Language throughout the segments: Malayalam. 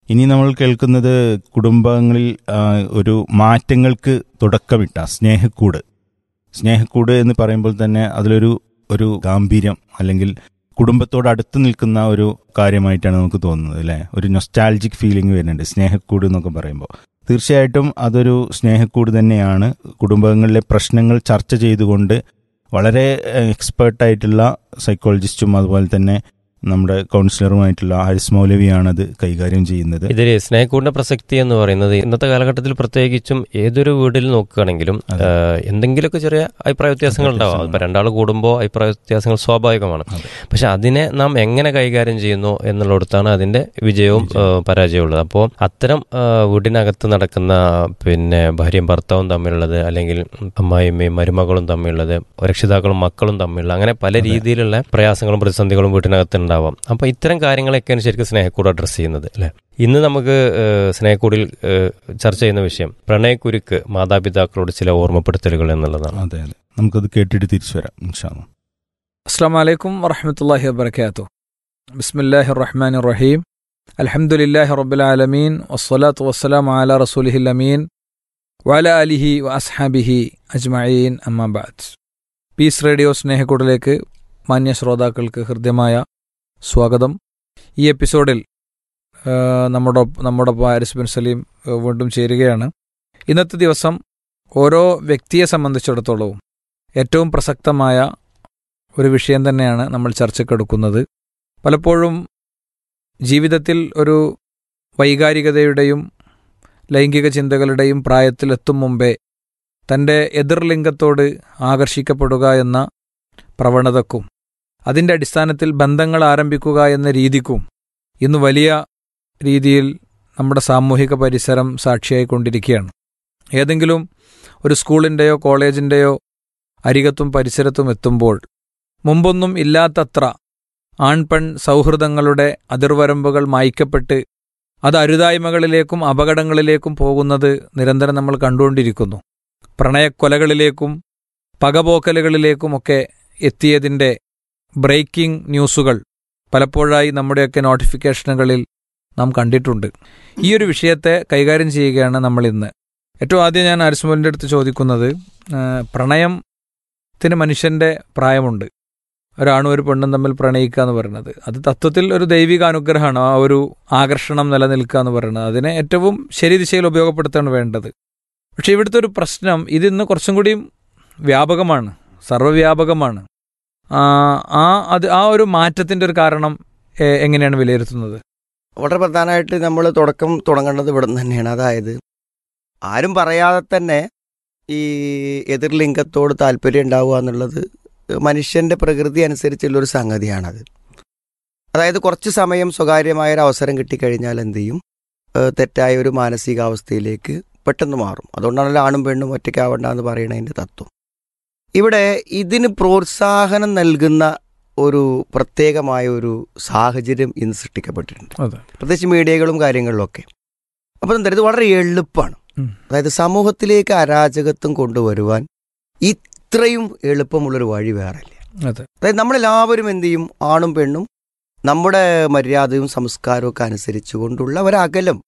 ഇനി നമ്മൾ കേൾക്കുന്നത് കുടുംബങ്ങളിൽ ആ, ഒരു മാറ്റങ്ങൾക്ക് തുടക്കമിട്ട സ്നേഹക്കൂട് സ്നേഹക്കൂട് എന്ന് പറയുമ്പോൾ തന്നെ അതിലൊരു ഒരു ഗാംഭീര്യം അല്ലെങ്കിൽ കുടുംബത്തോട് അടുത്ത് നിൽക്കുന്ന ഒരു കാര്യമായിട്ടാണ് നമുക്ക് തോന്നുന്നത് അല്ലേ ഒരു നൊസ്റ്റാൾജിക് ഫീലിംഗ് വരുന്നുണ്ട് സ്നേഹക്കൂട് എന്നൊക്കെ പറയുമ്പോൾ തീർച്ചയായിട്ടും അതൊരു സ്നേഹക്കൂട് തന്നെയാണ് കുടുംബങ്ങളിലെ പ്രശ്നങ്ങൾ ചർച്ച ചെയ്തുകൊണ്ട് വളരെ എക്സ്പേർട്ടായിട്ടുള്ള സൈക്കോളജിസ്റ്റും അതുപോലെ തന്നെ നമ്മുടെ കൗൺസിലറുമായിട്ടുള്ള ഹാരിസ് മൗലവിയാണ് അത് കൈകാര്യം ചെയ്യുന്നത് ഇതിൽ സ്നേഹക്കൂടിന്റെ പ്രസക്തി എന്ന് പറയുന്നത് ഇന്നത്തെ കാലഘട്ടത്തിൽ പ്രത്യേകിച്ചും ഏതൊരു വീട്ടിൽ നോക്കുകയാണെങ്കിലും അതെ. ആഹ്, എന്തെങ്കിലുമൊക്കെ ചെറിയ അഭിപ്രായ വ്യത്യാസങ്ങൾ ഉണ്ടാവും ഇപ്പൊ രണ്ടാൾ കൂടുമ്പോൾ അഭിപ്രായ വ്യത്യാസങ്ങൾ സ്വാഭാവികമാണ് അതെ. പക്ഷെ അതിനെ നാം എങ്ങനെ കൈകാര്യം ചെയ്യുന്നു എന്നുള്ളിടത്താണ് അതിന്റെ വിജയവും ആഹ്, പരാജയവും ഉള്ളത് അപ്പോൾ അത്തരം ആഹ്, വീടിനകത്ത് നടക്കുന്ന പിന്നെ ഭാര്യയും ഭർത്താവും തമ്മിലുള്ളത് അല്ലെങ്കിൽ അമ്മായിമ്മയും മരുമകളും തമ്മിലുള്ളത് രക്ഷിതാക്കളും മക്കളും തമ്മിലുള്ള അങ്ങനെ പല രീതിയിലുള്ള പ്രയാസങ്ങളും പ്രതിസന്ധികളും വീട്ടിനകത്ത് ഉണ്ടാവാം അപ്പൊ ഇത്തരം കാര്യങ്ങളൊക്കെയാണ് ശരിക്കും സ്നേഹക്കൂട് അഡ്രസ് ചെയ്യുന്നത് അല്ലെ ഇന്ന് നമുക്ക് ഏഹ്, സ്നേഹക്കൂടിൽ ഏഹ്, ചർച്ച ചെയ്യുന്ന വിഷയം പ്രണയക്കുരുക്ക് മാതാപിതാക്കളോട് ചില ഓർമ്മപ്പെടുത്തലുകൾ എന്നുള്ളതാണ് അതെ അതെ നമുക്കത് കേട്ടിട്ട് തിരിച്ചു വരാം ഇൻഷാല്ല അസ്സാം വലൈക്കും വറഹമത്തല്ലാഹി വബർക്കാത്തു ബിസ്മില്ലാഹി റഹ്മാൻ റഹീം അൽഹംദുലില്ലാഹി റബ്ബുലാലമീൻ വസ്സലാത്തു വസ്സലാം അല റസൂലിഹിൽ അമീൻ വല അലിഹി വ അസ്ഹാബിഹി അജ്മഈൻ അമ്മാബാദ് പീസ് റേഡിയോ സ്നേഹക്കൂടിലേക്ക് മാന്യ ശ്രോതാക്കൾക്ക് ഹൃദ്യമായ സ്വാഗതം ഈ എപ്പിസോഡിൽ ആ, നമ്മുടെ നമ്മുടെ ഹാരിസ് ബിൻ സലീം ആ, വീണ്ടും ചേരുകയാണ് ഇന്നത്തെ ദിവസം ഓരോ വ്യക്തിയെ സംബന്ധിച്ചിടത്തോളവും ഏറ്റവും പ്രസക്തമായ ഒരു വിഷയം തന്നെയാണ് നമ്മൾ ചർച്ചക്കെടുക്കുന്നത് പലപ്പോഴും ജീവിതത്തിൽ ഒരു വൈകാരികതയുടെയും ലൈംഗിക ചിന്തകളുടെയും പ്രായത്തിലെത്തും മുമ്പേ തൻ്റെ എതിർലിംഗത്തോട് ആകർഷിക്കപ്പെടുക എന്ന പ്രവണതക്കും അതിൻ്റെ അടിസ്ഥാനത്തിൽ ബന്ധങ്ങൾ ആരംഭിക്കുക എന്ന രീതിക്കും ഇന്ന് വലിയ രീതിയിൽ നമ്മുടെ സാമൂഹിക പരിസരം സാക്ഷിയായിക്കൊണ്ടിരിക്കുകയാണ് ഏതെങ്കിലും ഒരു സ്കൂളിൻ്റെയോ കോളേജിൻ്റെയോ അരികത്തും പരിസരത്തും എത്തുമ്പോൾ മുമ്പൊന്നും ഇല്ലാത്തത്ര ആൺപെൺ സൗഹൃദങ്ങളുടെ അതിർവരമ്പുകൾ മായ്ക്കപ്പെട്ട് അത് അരുതായ്മകളിലേക്കും അപകടങ്ങളിലേക്കും പോകുന്നത് നിരന്തരം നമ്മൾ കണ്ടുകൊണ്ടിരിക്കുന്നു പ്രണയക്കൊലകളിലേക്കും പകപോക്കലുകളിലേക്കുമൊക്കെ എത്തിയതിൻ്റെ ബ്രേക്കിംഗ് ന്യൂസുകൾ പലപ്പോഴായി നമ്മുടെയൊക്കെ നോട്ടിഫിക്കേഷനുകളിൽ നാം കണ്ടിട്ടുണ്ട് ഈ ഒരു വിഷയത്തെ കൈകാര്യം ചെയ്യുകയാണ് നമ്മൾ ഇന്ന് ഏറ്റവും ആദ്യം ഞാൻ അരിസ്മോലിൻ്റെ അടുത്ത് ചോദിക്കുന്നത് ആ, പ്രണയത്തിന് മനുഷ്യൻ്റെ പ്രായമുണ്ട് ഒരാണും ഒരു പെണ്ണും തമ്മിൽ പ്രണയിക്കുക എന്ന് പറയുന്നത് അത് തത്വത്തിൽ ഒരു ദൈവിക അനുഗ്രഹമാണ് ആ ഒരു ആകർഷണം നിലനിൽക്കുക എന്ന് പറയുന്നത് അതിനെ ഏറ്റവും ശരി ദിശയിൽ ഉപയോഗപ്പെടുത്താണ് വേണ്ടത് പക്ഷെ ഇവിടുത്തെ ഒരു പ്രശ്നം ഇതിന്ന് കുറച്ചും കൂടിയും വ്യാപകമാണ് സർവ്വവ്യാപകമാണ് ആ ആ അത് ആ ഒരു മാറ്റത്തിൻ്റെ ഒരു കാരണം എ- എങ്ങനെയാണ് വിലയിരുത്തുന്നത് വളരെ പ്രധാനമായിട്ട് നമ്മൾ തുടക്കം തുടങ്ങേണ്ടത് ഇവിടെ നിന്ന് തന്നെയാണ് അതായത് ആരും പറയാതെ തന്നെ ഈ എതിർലിംഗത്തോട് താല്പര്യം ഉണ്ടാവുക എന്നുള്ളത് മനുഷ്യൻ്റെ പ്രകൃതി അനുസരിച്ചുള്ളൊരു സംഗതിയാണത് അതായത് കുറച്ച് സമയം സ്വകാര്യമായ ഒരു അവസരം കിട്ടിക്കഴിഞ്ഞാൽ എന്ത് ചെയ്യും ഏഹ് തെറ്റായ ഒരു മാനസികാവസ്ഥയിലേക്ക് പെട്ടെന്ന് മാറും അതുകൊണ്ടാണല്ലോ ആണും പെണ്ണും ഒറ്റയ്ക്കാവണ്ട എന്ന് പറയണതിൻ്റെ തത്വം ഇവിടെ ഇതിന് പ്രോത്സാഹനം നൽകുന്ന ഒരു പ്രത്യേകമായ ഒരു സാഹചര്യം ഇന്ന് സൃഷ്ടിക്കപ്പെട്ടിട്ടുണ്ട് അതെ പ്രത്യേകിച്ച് മീഡിയകളും കാര്യങ്ങളിലൊക്കെ അപ്പോൾ എന്താ ഇത് വളരെ എളുപ്പമാണ് ഉം. അതായത് സമൂഹത്തിലേക്ക് അരാജകത്വം കൊണ്ടുവരുവാൻ ഇത്രയും എളുപ്പമുള്ളൊരു വഴി വേറെ ഇല്ല അതെ അതായത് നമ്മളെല്ലാവരും എന്ത് ചെയ്യും ആണും പെണ്ണും നമ്മുടെ മര്യാദയും സംസ്കാരവും ഒക്കെ അനുസരിച്ചുകൊണ്ടുള്ള ഒരകലം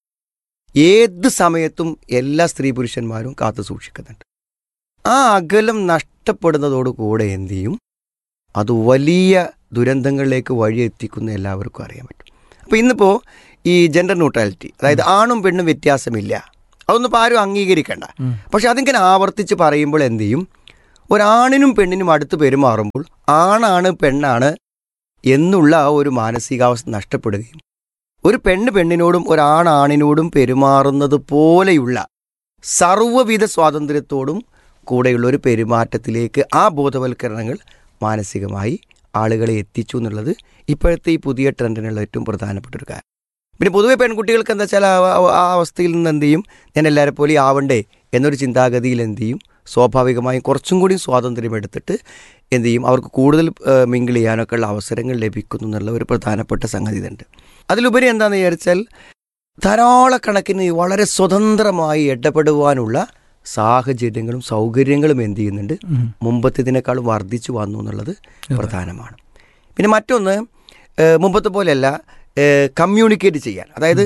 ഏത് സമയത്തും എല്ലാ സ്ത്രീ പുരുഷന്മാരും കാത്തു സൂക്ഷിക്കുന്നുണ്ട് ആ അകലം നഷ്ടപ്പെടുന്നതോടുകൂടെ എന്ത് ചെയ്യും അത് വലിയ ദുരന്തങ്ങളിലേക്ക് വഴിയെത്തിക്കുന്ന എല്ലാവർക്കും അറിയാൻ പറ്റും അപ്പോൾ ഇന്നിപ്പോൾ ഈ ജെൻഡർ ന്യൂട്രാലിറ്റി അതായത് ആണും പെണ്ണും വ്യത്യാസമില്ല അതൊന്നും ഇപ്പോൾ ആരും അംഗീകരിക്കണ്ട ഉം. പക്ഷെ അതിങ്ങനെ ആവർത്തിച്ച് പറയുമ്പോൾ എന്ത് ചെയ്യും ഒരാണിനും പെണ്ണിനും അടുത്ത് പെരുമാറുമ്പോൾ ആണാണ് പെണ്ണാണ് എന്നുള്ള ആ ഒരു മാനസികാവസ്ഥ നഷ്ടപ്പെടുകയും ഒരു പെണ്ണ് പെണ്ണിനോടും ഒരാണാണിനോടും പെരുമാറുന്നത് പോലെയുള്ള സർവ്വവിധ സ്വാതന്ത്ര്യത്തോടും കൂടെയുള്ള ഒരു പെരുമാറ്റത്തിലേക്ക് ആ ബോധവൽക്കരണങ്ങൾ മാനസികമായി ആളുകളെ എത്തിച്ചു എന്നുള്ളത് ഇപ്പോഴത്തെ ഈ പുതിയ ട്രെൻഡിനുള്ള ഏറ്റവും പ്രധാനപ്പെട്ട ഒരു കാര്യം പിന്നെ പൊതുവെ പെൺകുട്ടികൾക്ക് എന്താ വെച്ചാൽ ആ- ആ- ആ അവസ്ഥയിൽ നിന്ന് എന്ത് ചെയ്യും ഞാൻ എല്ലാവരെ പോലെ ആവണ്ടേ എന്നൊരു ചിന്താഗതിയിൽ എന്ത് ചെയ്യും സ്വാഭാവികമായും കുറച്ചും കൂടി സ്വാതന്ത്ര്യം എടുത്തിട്ട് എന്ത് ചെയ്യും അവർക്ക് കൂടുതൽ മിങ്കിൾ ചെയ്യാനൊക്കെ ഉള്ള അവസരങ്ങൾ ലഭിക്കുന്നു എന്നുള്ള ഒരു പ്രധാനപ്പെട്ട സംഗതി ഇതുണ്ട് അതിലുപരി എന്താണെന്ന് വിചാരിച്ചാൽ ധാരാളക്കണക്കിന് വളരെ സ്വതന്ത്രമായി ഇടപെടുവാനുള്ള സാഹചര്യങ്ങളും സൗകര്യങ്ങളും എന്ത് ചെയ്യുന്നുണ്ട് മുമ്പത്തേതിനേക്കാളും വർദ്ധിച്ചു വന്നു എന്നുള്ളത് പ്രധാനമാണ് പിന്നെ മറ്റൊന്ന് ഏഹ് മുമ്പത്തെ പോലെയല്ല കമ്മ്യൂണിക്കേറ്റ് ചെയ്യാൻ അതായത്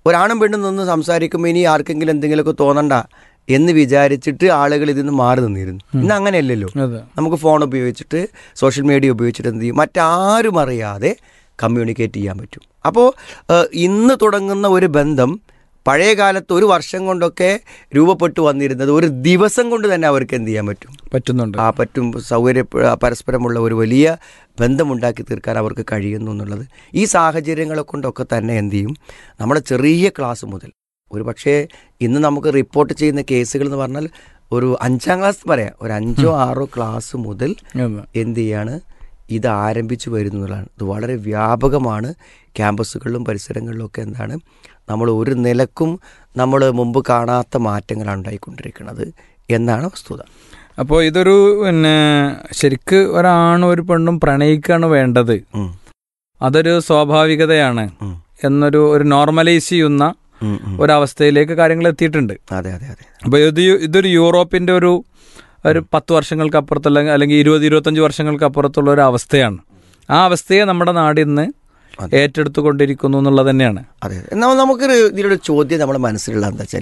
ഒരാണും പെണ്ണും നിന്ന് സംസാരിക്കുമ്പോൾ ഇനി ആർക്കെങ്കിലും എന്തെങ്കിലുമൊക്കെ തോന്നണ്ട എന്ന് വിചാരിച്ചിട്ട് ആളുകൾ ഇതിൽ നിന്ന് മാറി നിന്നിരുന്നു ഇന്ന് അങ്ങനെയല്ലല്ലോ അതെ നമുക്ക് ഫോൺ ഉപയോഗിച്ചിട്ട് സോഷ്യൽ മീഡിയ ഉപയോഗിച്ചിട്ട് എന്ത് ചെയ്യും മറ്റാരും അറിയാതെ കമ്മ്യൂണിക്കേറ്റ് ചെയ്യാൻ പറ്റും അപ്പോൾ ഇന്ന് തുടങ്ങുന്ന ഒരു ബന്ധം പഴയ കാലത്ത് ഒരു വർഷം കൊണ്ടൊക്കെ രൂപപ്പെട്ടു വന്നിരുന്നത് ഒരു ദിവസം കൊണ്ട് തന്നെ അവർക്ക് എന്ത് ചെയ്യാൻ പറ്റും പറ്റുന്നുണ്ട് ആ പറ്റും സൗകര്യ പരസ്പരമുള്ള ഒരു വലിയ ബന്ധമുണ്ടാക്കി തീർക്കാൻ അവർക്ക് കഴിയുന്നു എന്നുള്ളത് ഈ സാഹചര്യങ്ങളെ കൊണ്ടൊക്കെ തന്നെ എന്ത് ചെയ്യും നമ്മുടെ ചെറിയ ക്ലാസ് മുതൽ ഒരു പക്ഷേ ഇന്ന് നമുക്ക് റിപ്പോർട്ട് ചെയ്യുന്ന കേസുകൾ എന്ന് പറഞ്ഞാൽ ഒരു അഞ്ചാം ക്ലാസ് പറയാം ഒരു അഞ്ചോ ആറോ ക്ലാസ് മുതൽ അതെ എന്ത് ചെയ്യാണ് ഇത് ആരംഭിച്ചു വരുന്നതാണ് ഇത് വളരെ വ്യാപകമാണ് ക്യാമ്പസുകളിലും പരിസരങ്ങളിലും ഒക്കെ എന്താണ് നമ്മൾ ഒരു നിലക്കും നമ്മൾ മുമ്പ് കാണാത്ത മാറ്റങ്ങളാണ് ഉണ്ടായിക്കൊണ്ടിരിക്കുന്നത് എന്നാണ് വസ്തുത അപ്പോൾ ഇതൊരു പിന്നെ ശരിക്ക് ഒരാണും ഒരു പെണ്ണും പ്രണയിക്കാണ് വേണ്ടത് ഉം, അതൊരു സ്വാഭാവികതയാണ് ഉം, എന്നൊരു ഒരു നോർമലൈസ് ചെയ്യുന്ന ഉം, ഉം. ഒരവസ്ഥയിലേക്ക് കാര്യങ്ങൾ എത്തിയിട്ടുണ്ട് അതെ അതെ അതെ അപ്പോൾ ഇത് യു- ഇതൊരു യൂറോപ്പിന്റെ ഒരു ഒരു പത്ത് വർഷങ്ങൾക്ക് അപ്പുറത്തുള്ള അല്ലെങ്കിൽ ഇരുപത് ഇരുപത്തഞ്ച് വർഷങ്ങൾക്ക് അപ്പുറത്തുള്ള ഒരു അവസ്ഥയാണ് ആ അവസ്ഥയെ നമ്മുടെ നാട് ഇന്ന് അതെ. ഏറ്റെടുത്തുകൊണ്ടിരിക്കുന്നു എന്നുള്ളത് തന്നെയാണ് അതെ എന്നാൽ നമുക്കൊരു ഇതിലൊരു ചോദ്യം നമ്മുടെ മനസ്സിലുള്ള എന്താ വെച്ചാൽ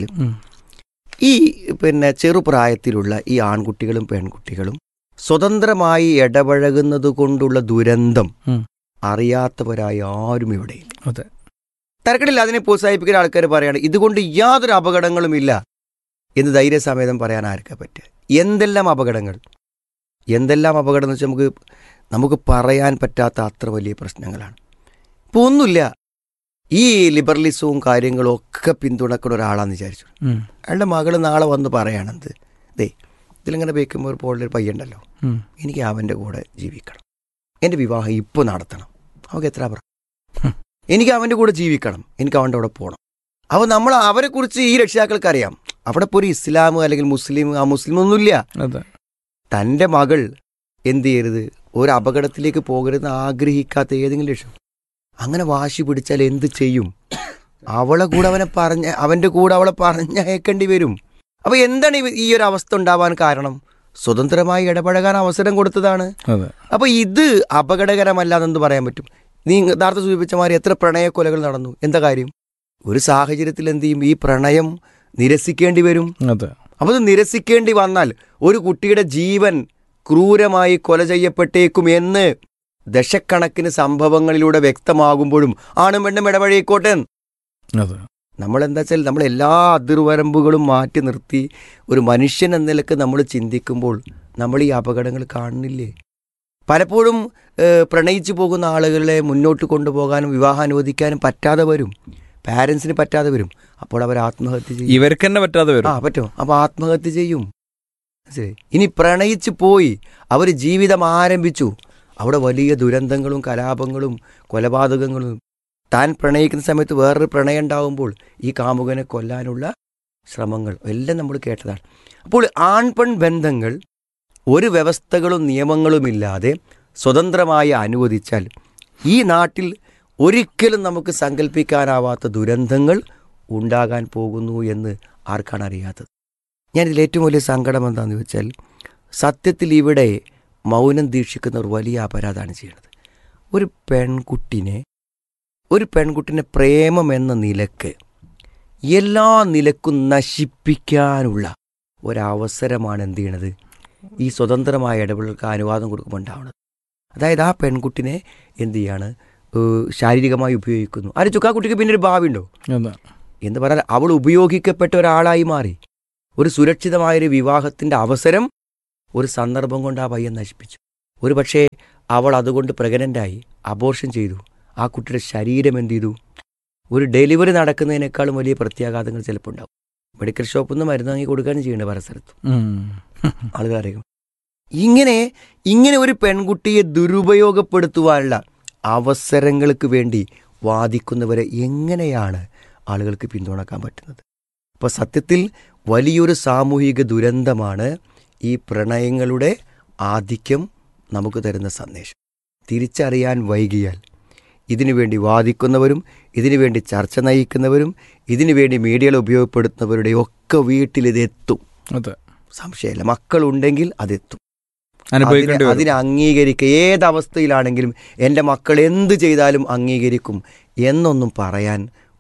ഈ പിന്നെ ചെറുപ്രായത്തിലുള്ള ഈ ആൺകുട്ടികളും പെൺകുട്ടികളും സ്വതന്ത്രമായി ഇടപഴകുന്നത് കൊണ്ടുള്ള ദുരന്തം ഉം. അറിയാത്തവരായി ആരും ഇവിടെയില്ല അതെ തരക്കടില്ല അതിനെ പ്രോത്സാഹിപ്പിക്കുന്ന ആൾക്കാർ പറയാണ് ഇതുകൊണ്ട് യാതൊരു അപകടങ്ങളുമില്ല എന്ന് ധൈര്യസമേതം പറയാൻ ആർക്കാ പറ്റുക എന്തെല്ലാം അപകടങ്ങൾ എന്തെല്ലാം അപകടം എന്ന് വെച്ചാൽ നമുക്ക് നമുക്ക് പറയാൻ പറ്റാത്ത അത്ര വലിയ പ്രശ്നങ്ങളാണ് ഇപ്പോൾ ഒന്നുമില്ല ഈ ലിബറലിസവും കാര്യങ്ങളും ഒക്കെ പിന്തുണക്കുന്ന ഒരാളാന്ന് വിചാരിച്ചു ഉം. അയാളുടെ മകൾ നാളെ വന്ന് പറയാണെന്ത് ദേ ഇതിലിങ്ങനെ വെക്കുമ്പോൾ ഒരു പോലൊരു പയ്യുണ്ടല്ലോ ഉം. എനിക്ക് അവൻ്റെ കൂടെ ജീവിക്കണം എൻ്റെ വിവാഹം ഇപ്പോൾ നടത്തണം അവൾക്ക് എത്ര പറ ഹും. എനിക്ക് അവൻ്റെ കൂടെ ജീവിക്കണം എനിക്ക് അവൻ്റെ കൂടെ പോകണം അപ്പോൾ നമ്മൾ അവരെക്കുറിച്ച് ഈ രക്ഷിതാക്കൾക്ക് അറിയാം അവിടെ ഇപ്പോൾ ഒരു ഇസ്ലാം അല്ലെങ്കിൽ മുസ്ലിം ആ മുസ്ലിം ഒന്നുമില്ല അതെ തൻ്റെ മകൾ എന്ത് ചെയ്യരുത് ഒരു അപകടത്തിലേക്ക് പോകരുതെന്ന് ആഗ്രഹിക്കാത്ത ഏതെങ്കിലും ലക്ഷ്യം അങ്ങനെ വാശി പിടിച്ചാൽ എന്ത് ചെയ്യും അവളെ കൂടെ അവനെ പറഞ്ഞ അവൻ്റെ കൂടെ അവളെ പറഞ്ഞയക്കേണ്ടി വരും അപ്പോൾ എന്താണ് ഈ- ഈ ഒരു അവസ്ഥ ഉണ്ടാവാൻ കാരണം സ്വതന്ത്രമായി ഇടപഴകാൻ അവസരം കൊടുത്തതാണ് അതെ അപ്പോൾ ഇത് അപകടകരമല്ലാതെന്ത് പറയാൻ പറ്റും നീ യഥാർത്ഥ സൂചിപ്പിച്ച മാതിരി എത്ര പ്രണയക്കൊലകൾ നടന്നു എന്താ കാര്യം ഒരു സാഹചര്യത്തിൽ എന്ത് ചെയ്യും ഈ പ്രണയം നിരസിക്കേണ്ടി വരും അതെ അപ്പോൾ ഇത് നിരസിക്കേണ്ടി വന്നാൽ ഒരു കുട്ടിയുടെ ജീവൻ ക്രൂരമായി കൊല ചെയ്യപ്പെട്ടേക്കും എന്ന് ദശക്കണക്കിന് സംഭവങ്ങളിലൂടെ വ്യക്തമാകുമ്പോഴും ആണും പെണ്ണും ഇടപഴകിക്കോട്ടെ അതെ നമ്മൾ എന്താ വെച്ചാൽ നമ്മൾ എല്ലാ അതിർവരമ്പുകളും മാറ്റി നിർത്തി ഒരു മനുഷ്യൻ എന്ന നിലക്ക് നമ്മൾ ചിന്തിക്കുമ്പോൾ നമ്മൾ ഈ അപകടങ്ങൾ കാണുന്നില്ലേ പലപ്പോഴും ഏഹ്, പ്രണയിച്ചു പോകുന്ന ആളുകളെ മുന്നോട്ട് കൊണ്ടുപോകാനും വിവാഹം അനുവദിക്കാനും പറ്റാതെ വരും പാരൻസിന് പറ്റാതെ വരും അപ്പോൾ അവർ ആത്മഹത്യ ചെയ്യും ഇവർക്ക് തന്നെ പറ്റാതെ ആ വരും പറ്റും അപ്പൊ ആത്മഹത്യ ചെയ്യും മനസ്സിലായി? ഇനി പ്രണയിച്ച് പോയി അവർ ജീവിതം ആരംഭിച്ചു അവിടെ വലിയ ദുരന്തങ്ങളും കലാപങ്ങളും കൊലപാതകങ്ങളും താൻ പ്രണയിക്കുന്ന സമയത്ത് വേറൊരു പ്രണയം ഉണ്ടാവുമ്പോൾ ഈ കാമുകനെ കൊല്ലാനുള്ള ശ്രമങ്ങൾ എല്ലാം നമ്മൾ കേട്ടതാണ് അപ്പോൾ ആൺപെൺ ബന്ധങ്ങൾ ഒരു വ്യവസ്ഥകളും നിയമങ്ങളുമില്ലാതെ സ്വതന്ത്രമായി അനുവദിച്ചാൽ ഈ നാട്ടിൽ ഒരിക്കലും നമുക്ക് സങ്കല്പിക്കാനാവാത്ത ദുരന്തങ്ങൾ ഉണ്ടാകാൻ പോകുന്നു എന്ന് ആർക്കാണ് അറിയാത്തത് ഞാനിതിൽ ഏറ്റവും വലിയ സങ്കടം എന്താണെന്ന് വെച്ചാൽ സത്യത്തിൽ ഇവിടെ മൗനം ദീക്ഷിക്കുന്ന ഒരു വലിയ അപരാധമാണ് ചെയ്യുന്നത് ഒരു പെൺകുട്ടിനെ ഒരു പെൺകുട്ടിനെ പ്രേമം എന്ന നിലക്ക് എല്ലാ നിലക്കും നശിപ്പിക്കാനുള്ള ഒരവസരമാണ് എന്ത് ചെയ്യണത് ഈ സ്വതന്ത്രമായ ഇടപെടലുകൾക്ക് അനുവാദം കൊടുക്കുമ്പോൾ ഉണ്ടാവുന്നത് അതായത് ആ പെൺകുട്ടിനെ എന്ത് ചെയ്യാണ് ഏഹ് ശാരീരികമായി ഉപയോഗിക്കുന്നു ആലോചിച്ചു ആ കുട്ടിക്ക് പിന്നെ ഒരു ഭാവി ഉണ്ടോ അതെ എന്ന് പറഞ്ഞാൽ അവൾ ഉപയോഗിക്കപ്പെട്ട ഒരാളായി മാറി ഒരു സുരക്ഷിതമായൊരു വിവാഹത്തിൻ്റെ അവസരം ഒരു സന്ദർഭം കൊണ്ട് ആ പയ്യൻ നശിപ്പിച്ചു ഒരു പക്ഷേ അവൾ അതുകൊണ്ട് പ്രഗ്നൻ്റായി അബോർഷൻ ചെയ്തു ആ കുട്ടിയുടെ ശരീരം എന്ത് ചെയ്തു ഒരു ഡെലിവറി നടക്കുന്നതിനേക്കാളും വലിയ പ്രത്യാഘാതങ്ങൾ ചിലപ്പോൾ ഉണ്ടാവും മെഡിക്കൽ ഷോപ്പിൽ നിന്ന് മരുന്ന് വാങ്ങി കൊടുക്കുകയാണ് ചെയ്യേണ്ടത് പല സ്ഥലത്തും ഉം. ആളുകൾ അറിയും ഇങ്ങനെ ഇങ്ങനെ ഒരു പെൺകുട്ടിയെ ദുരുപയോഗപ്പെടുത്തുവാനുള്ള അവസരങ്ങൾക്ക് വേണ്ടി വാദിക്കുന്നവരെ എങ്ങനെയാണ് ആളുകൾക്ക് പിന്തുണക്കാൻ പറ്റുന്നത് അപ്പോൾ സത്യത്തിൽ വലിയൊരു സാമൂഹിക ദുരന്തമാണ് ഈ പ്രണയങ്ങളുടെ ആധിക്യം നമുക്ക് തരുന്ന സന്ദേശം തിരിച്ചറിയാൻ വൈകിയാൽ ഇതിനുവേണ്ടി വാദിക്കുന്നവരും ഇതിനുവേണ്ടി ചർച്ച നയിക്കുന്നവരും ഇതിനുവേണ്ടി മീഡിയകൾ ഉപയോഗപ്പെടുത്തുന്നവരുടെ ഒക്കെ വീട്ടിൽ ഇതെത്തും അതെ സംശയമില്ല മക്കളുണ്ടെങ്കിൽ അതെത്തും അനുഭവിക്കേണ്ടി അതിനെ- വരും അതിനെ അംഗീകരിക്കുക ഏതവസ്ഥയിലാണെങ്കിലും എൻ്റെ മക്കൾ എന്ത് ചെയ്താലും അംഗീകരിക്കും എന്നൊന്നും പറയാൻ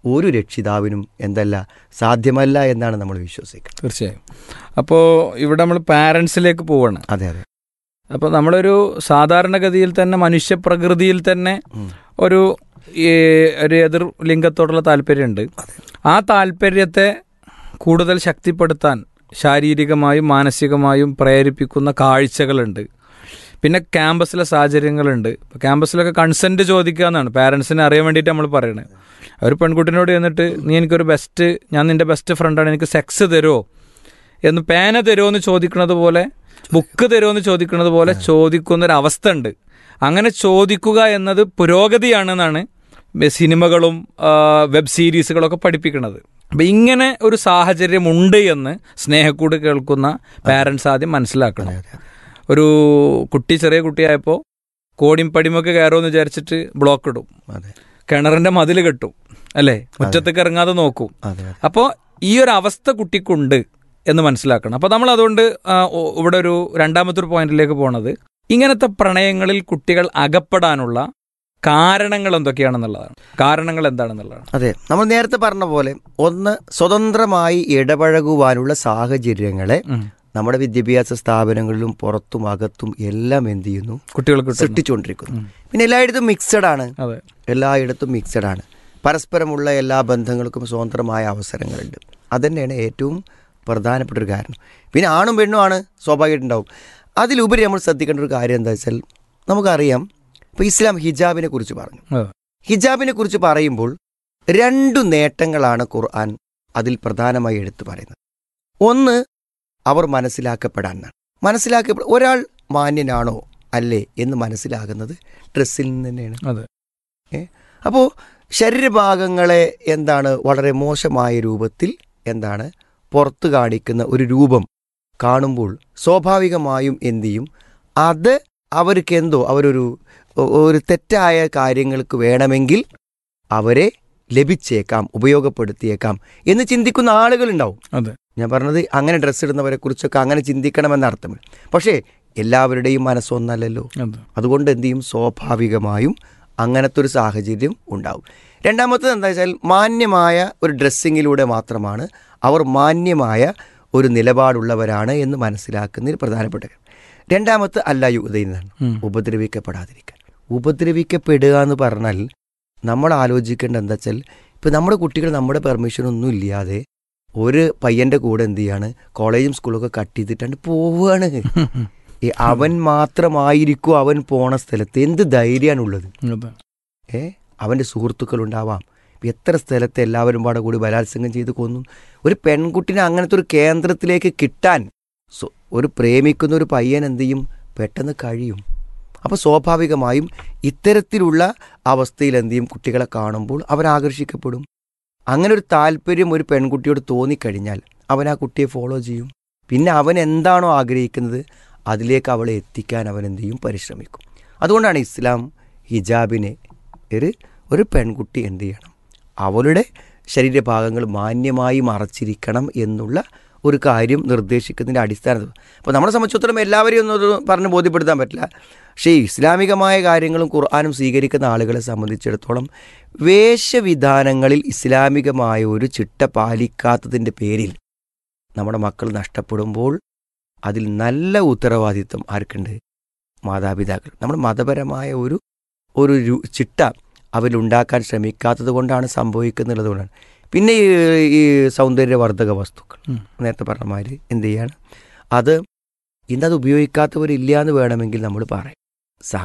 ഒരു രക്ഷിതാവിനും എന്തല്ല സാധ്യമല്ല എന്നാണ് നമ്മൾ വിശ്വസിക്കുന്നത് തീർച്ചയായും അപ്പോൾ ഇവിടെ നമ്മൾ പാരൻസിലേക്ക് പോവാണ് അതെ അതെ അപ്പോൾ നമ്മളൊരു സാധാരണഗതിയിൽ തന്നെ മനുഷ്യപ്രകൃതിയിൽ തന്നെ ഉം. ഒരു ഈ ഒരു എതിർ ലിംഗത്തോടുള്ള താല്പര്യമുണ്ട് ആ താല്പര്യത്തെ കൂടുതൽ ശക്തിപ്പെടുത്താൻ ശാരീരികമായും മാനസികമായും പ്രേരിപ്പിക്കുന്ന കാഴ്ചകളുണ്ട് പിന്നെ ക്യാമ്പസിലെ സാഹചര്യങ്ങളുണ്ട് ഇപ്പോൾ ക്യാമ്പസിലൊക്കെ കൺസെന്റ് ചോദിക്കുക എന്നാണ് പാരൻസിനെ അറിയാൻ വേണ്ടിയിട്ട് നമ്മൾ പറയണത് ഒരു പെൺകുട്ടിനോട് ചെന്നിട്ട് നീ എനിക്കൊരു ബെസ്റ്റ് ഞാൻ നിന്റെ ബെസ്റ്റ് ഫ്രണ്ടാണ് എനിക്ക് സെക്സ് തരുമോ എന്ന് പേന തരുമോ എന്ന് ചോദിക്കുന്നത് പോലെ ബുക്ക് തരുമോ എന്ന് ചോദിക്കുന്നത് പോലെ ചോദിക്കുന്ന ഒരു അവസ്ഥ ഉണ്ട് അങ്ങനെ ചോദിക്കുക എന്നത് പുരോഗതിയാണെന്നാണ് ബ- സിനിമകളും ആ, വെബ് സീരീസുകളൊക്കെ പഠിപ്പിക്കുന്നത് അപ്പം ഇങ്ങനെ ഒരു സാഹചര്യം ഉണ്ട് എന്ന് സ്നേഹക്കൂട് കേൾക്കുന്ന പാരൻസ് ആദ്യം മനസ്സിലാക്കണം ഒരു കുട്ടി ചെറിയ കുട്ടിയായപ്പോൾ കോടിയും പടിമൊക്കെ കയറുമെന്ന് വിചാരിച്ചിട്ട് ബ്ലോക്ക് ഇടും അതെ കിണറിന്റെ മതിൽ കെട്ടും അല്ലേ മുറ്റത്തേക്ക് ഇറങ്ങാതെ നോക്കും അതെ അതെ അപ്പോൾ ഈ ഒരു അവസ്ഥ കുട്ടിക്കുണ്ട് എന്ന് മനസ്സിലാക്കണം അപ്പോൾ നമ്മൾ അതുകൊണ്ട് ആ, ഒ- ഇവിടെ ഒരു രണ്ടാമത്തെ ഒരു പോയിന്റിലേക്ക് പോണത് ഇങ്ങനത്തെ പ്രണയങ്ങളിൽ കുട്ടികൾ അകപ്പെടാനുള്ള കാരണങ്ങൾ എന്തൊക്കെയാണെന്നുള്ളതാണ് കാരണങ്ങൾ എന്താണെന്നുള്ളതാണ് അതെ നമ്മൾ നേരത്തെ പറഞ്ഞ പോലെ ഒന്ന് സ്വതന്ത്രമായി ഇടപഴകുവാനുള്ള സാഹചര്യങ്ങളെ ഉം. നമ്മുടെ വിദ്യാഭ്യാസ സ്ഥാപനങ്ങളിലും പുറത്തും അകത്തും എല്ലാം എന്ത് ചെയ്യുന്നു കുട്ടികൾക്ക് കിട്ടുന്നു. സൃഷ്ടിച്ചുകൊണ്ടിരിക്കുന്നു പിന്നെ എല്ലായിടത്തും മിക്സഡ് ആണ് അതെ എല്ലായിടത്തും മിക്സഡ് ആണ് പരസ്പരമുള്ള എല്ലാ ബന്ധങ്ങൾക്കും സ്വതന്ത്രമായ അവസരങ്ങളുണ്ട് അതന്നെയാണ് ഏറ്റവും പ്രധാനപ്പെട്ട ഒരു കാരണം പിന്നെ ആണും പെണ്ണും ആണ് സ്വാഭാവികമായിട്ടുണ്ടാവും അതിലുപരി നമ്മൾ ശ്രദ്ധിക്കേണ്ട ഒരു കാര്യം എന്താ വെച്ചാൽ നമുക്കറിയാം ഇപ്പോൾ ഇസ്ലാം ഹിജാബിനെ കുറിച്ച് പറഞ്ഞു അതെ. ഹിജാബിനെ കുറിച്ച് പറയുമ്പോൾ രണ്ടു നേട്ടങ്ങളാണ് ഖുർആൻ അതിൽ പ്രധാനമായി എടുത്തു പറയുന്നത് ഒന്ന് അവർ മനസ്സിലാക്കപ്പെടാൻ മനസ്സിലാക്കപ്പെട ഒരാൾ മാന്യനാണോ അല്ലേ എന്ന് മനസ്സിലാകുന്നത് ഡ്രസ്സിൽ നിന്ന് തന്നെയാണ് അതെ അപ്പോൾ ശരീരഭാഗങ്ങളെ എന്താണ് വളരെ മോശമായ രൂപത്തിൽ എന്താണ് പുറത്ത് കാണിക്കുന്ന ഒരു രൂപം കാണുമ്പോൾ സ്വാഭാവികമായും എന്ത് ചെയ്യും അത് അവർക്ക് എന്തോ അവരൊരു ഒ- ഒരു തെറ്റായ കാര്യങ്ങൾക്ക് വേണമെങ്കിൽ അവരെ ലഭിച്ചേക്കാം ഉപയോഗപ്പെടുത്തിയേക്കാം എന്ന് ചിന്തിക്കുന്ന ആളുകളുണ്ടാവും അതെ ഞാൻ പറഞ്ഞത് അങ്ങനെ ഡ്രസ്സ് ഇടുന്നവരെ കുറിച്ചൊക്കെ അങ്ങനെ ചിന്തിക്കണമെന്ന അർത്ഥമില്ല പക്ഷേ എല്ലാവരുടെയും മനസ്സൊന്നല്ലല്ലോ അതെ അതുകൊണ്ട് എന്ത് ചെയ്യും സ്വാഭാവികമായും അങ്ങനത്തെ ഒരു സാഹചര്യം ഉണ്ടാവും രണ്ടാമത്തത് എന്താ വെച്ചാൽ മാന്യമായ ഒരു ഡ്രസ്സിങ്ങിലൂടെ മാത്രമാണ് അവർ മാന്യമായ ഒരു നിലപാടുള്ളവരാണ് എന്ന് മനസ്സിലാക്കുന്നതിൽ പ്രധാനപ്പെട്ട കാര്യം രണ്ടാമത്തെ അല്ല യുവതയെന്നാണ് ഉം. ഉപദ്രവിക്കപ്പെടാതിരിക്കാൻ ഉപദ്രവിക്കപ്പെടുക എന്ന് പറഞ്ഞാൽ നമ്മൾ ആലോചിക്കേണ്ട എന്താ വെച്ചാൽ ഇപ്പം നമ്മുടെ കുട്ടികൾ നമ്മുടെ പെർമിഷൻ ഒന്നും ഇല്ലാതെ ഒരു പയ്യന്റെ കൂടെ എന്ത് ചെയ്യാണ് കോളേജും സ്കൂളൊക്കെ കട്ട് ചെയ്തിട്ടാണ് പോവുകയാണ് ഈ അവൻ മാത്രമായിരിക്കും അവൻ പോണ സ്ഥലത്ത് എന്ത് ധൈര്യമാണുള്ളത് അതെ ഏ അവൻ്റെ സുഹൃത്തുക്കളുണ്ടാവാം ഇപ്പം എത്ര സ്ഥലത്ത് എല്ലാവരും പാടെ കൂടി ബലാത്സംഗം ചെയ്ത് കൊന്നു ഒരു പെൺകുട്ടിനെ അങ്ങനത്തെ ഒരു കേന്ദ്രത്തിലേക്ക് കിട്ടാൻ സ്വ- ഒരു പ്രേമിക്കുന്ന ഒരു പയ്യൻ എന്ത് ചെയ്യും പെട്ടെന്ന് കഴിയും അപ്പോൾ സ്വാഭാവികമായും ഇത്തരത്തിലുള്ള അവസ്ഥയിൽ എന്ത് ചെയ്യും കുട്ടികളെ കാണുമ്പോൾ അവർ ആകർഷിക്കപ്പെടും അങ്ങനെ ഒരു താല്പര്യം ഒരു പെൺകുട്ടിയോട് തോന്നിക്കഴിഞ്ഞാൽ അവൻ ആ കുട്ടിയെ ഫോളോ ചെയ്യും പിന്നെ അവൻ എന്താണോ ആഗ്രഹിക്കുന്നത് അതിലേക്ക് അവളെ എത്തിക്കാൻ അവൻ എന്ത് ചെയ്യും പരിശ്രമിക്കും അതുകൊണ്ടാണ് ഇസ്ലാം ഹിജാബിനെ ഒരു ഒരു പെൺകുട്ടി എന്ത് ചെയ്യണം അവളുടെ ശരീരഭാഗങ്ങൾ മാന്യമായി മറച്ചിരിക്കണം എന്നുള്ള ഒരു കാര്യം നിർദ്ദേശിക്കുന്നതിൻ്റെ അടിസ്ഥാനത്തിൽ അപ്പോൾ നമ്മളെ സംബന്ധിച്ചിടത്തോളം എല്ലാവരെയും ഒന്നും അത് പറഞ്ഞ് ബോധ്യപ്പെടുത്താൻ പറ്റില്ല പക്ഷേ ഈ ഇസ്ലാമികമായ കാര്യങ്ങളും ഖുർആാനും സ്വീകരിക്കുന്ന ആളുകളെ സംബന്ധിച്ചിടത്തോളം വേഷവിധാനങ്ങളിൽ ഇസ്ലാമികമായ ഒരു ചിട്ട പാലിക്കാത്തതിൻ്റെ പേരിൽ നമ്മുടെ മക്കൾ നഷ്ടപ്പെടുമ്പോൾ അതിൽ നല്ല ഉത്തരവാദിത്വം ആർക്കുണ്ട് മാതാപിതാക്കൾ നമ്മൾ മതപരമായ ഒരു ഒരു രു- ചിട്ട അവരുണ്ടാക്കാൻ ശ്രമിക്കാത്തത് കൊണ്ടാണ് സംഭവിക്കുന്നുള്ളത് കൊണ്ടാണ് പിന്നെ ഈ ഈ സൗന്ദര്യവർദ്ധക വസ്തുക്കൾ ഉം. നേരത്തെ പറഞ്ഞ മാതിരി എന്ത് ചെയ്യാണ് അത് ഇന്നത് ഉപയോഗിക്കാത്തവരില്ല എന്ന് വേണമെങ്കിൽ നമ്മൾ പറയും